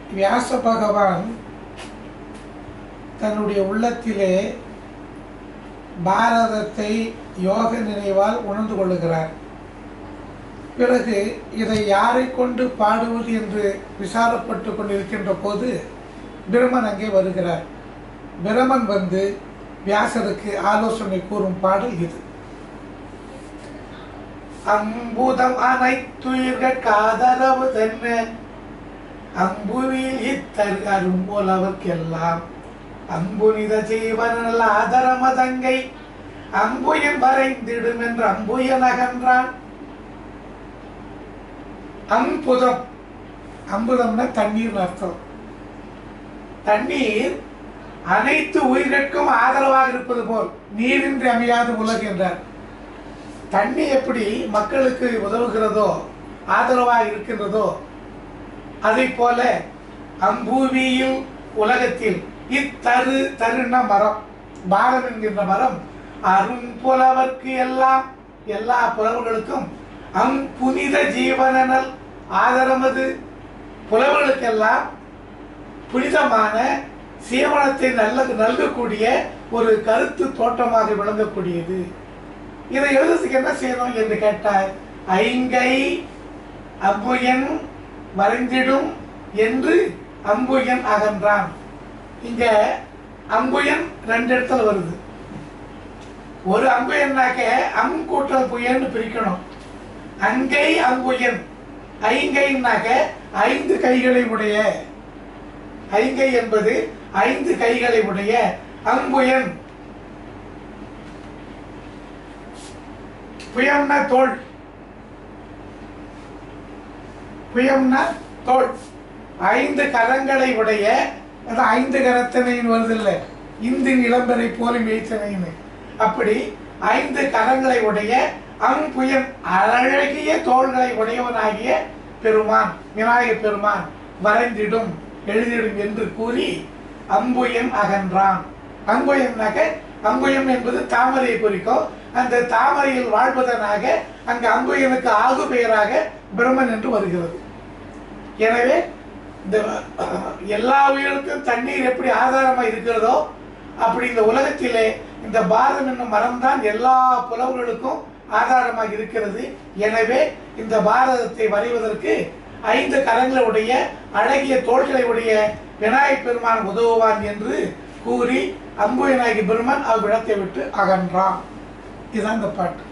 வியாச பகவான் தன்னுடைய உள்ளத்திலே பாரதத்தை யோக நினைவால் உணர்ந்து கொள்ளுகிறார் பிறகு இதை யாரை கொண்டு பாடுவது என்று விசாரப்பட்டு கொண்டிருக்கின்ற போது பிரமன் அங்கே வருகிறார் பிரமன் வந்து வியாசருக்கு ஆலோசனை கூறும் பாடல் இது அம்புதம் அனைத்துயிர்கட்கு ஆதரவு தன்ன அம்புவில் இத்தரு அரும்போலவர்க்கெல்லாம் அம்புனித ஜீவனல் ஆதரமதங்கை அம்புயன் வரைந்திடும் என்று அம்புயன் அகன்றான் அம்புதம் அம்புதம்னா தண்ணீர் அர்த்தம் தண்ணீர் அனைத்து உயிர்கட்கும் ஆதரவாக இருப்பது போல் நீரின்றி அமையாத உலகு என்றார் தண்ணி எப்படி மக்களுக்கு உதவுகிறதோ ஆதரவாக இருக்கின்றதோ அதை போல அம்பூவியில் உலகத்தில் இத்தரு தருண மரம் பாரம் என்கின்ற மரம் அரும் புலவர்க்கு எல்லாம் எல்லா புலவர்களுக்கும் அம் புனித ஜீவனல் ஆதரமது புலவர்களுக்கெல்லாம் புனிதமான சீவனத்தை நல்ல நல்கக்கூடிய ஒரு கருத்து தோற்றமாக விளங்கக்கூடியது இதை எழுதுறதுக்கு என்ன செய்யணும் என்று கேட்டார் ஐங்கை அம்புயன் மறைந்திடும் என்று அம்புயன் அகன்றான் இங்க அம்புயன் ரெண்டு இடத்துல வருது ஒரு அம்புயன்னாக்க அம் கூட்டல் புயன்னு பிரிக்கணும் அங்கை அம்புயன் ஐங்கைன்னாக்க ஐந்து கைகளை உடைய ஐங்கை என்பது ஐந்து கைகளை உடைய அம்புயன் புயம்னா தோல் புயம்னா தோல் ஐந்து கரங்களை உடைய அது ஐந்து கரத்தனைன்னு வருது இல்லை இந்தின் இளம்பரை போல மேய்த்தனைன்னு அப்படி ஐந்து கரங்களை உடைய அம்புயன் அழகிய தோள்களை உடையவனாகிய பெருமான் விநாயகர் பெருமான் வரைந்திடும் எழுதிடும் என்று கூறி அம்புயன் அகன்றான் அம்புயன்னாக அம்புயம் என்பது தாமரையை குறிக்கும் அந்த தாமரையில் வாழ்வதனாக அங்கு அம்புயனுக்கு ஆகு பெயராக பிரம்மன் என்று வருகிறது எனவே இந்த எல்லா உயிர்களுக்கும் தண்ணீர் எப்படி ஆதாரமா இருக்கிறதோ அப்படி இந்த உலகத்திலே இந்த பாரதம் என்னும் மரம் தான் எல்லா புலவர்களுக்கும் ஆதாரமாக இருக்கிறது எனவே இந்த பாரதத்தை வரைவதற்கு ஐந்து கரங்களுடைய அழகிய தோள்களை உடைய விநாயகப் பெருமான் உதவுவான் என்று கூறி அம்பு விநாயகி பெருமான் அவ்விடத்தை விட்டு அகன்றான் இதுதான் இந்த பாட்டு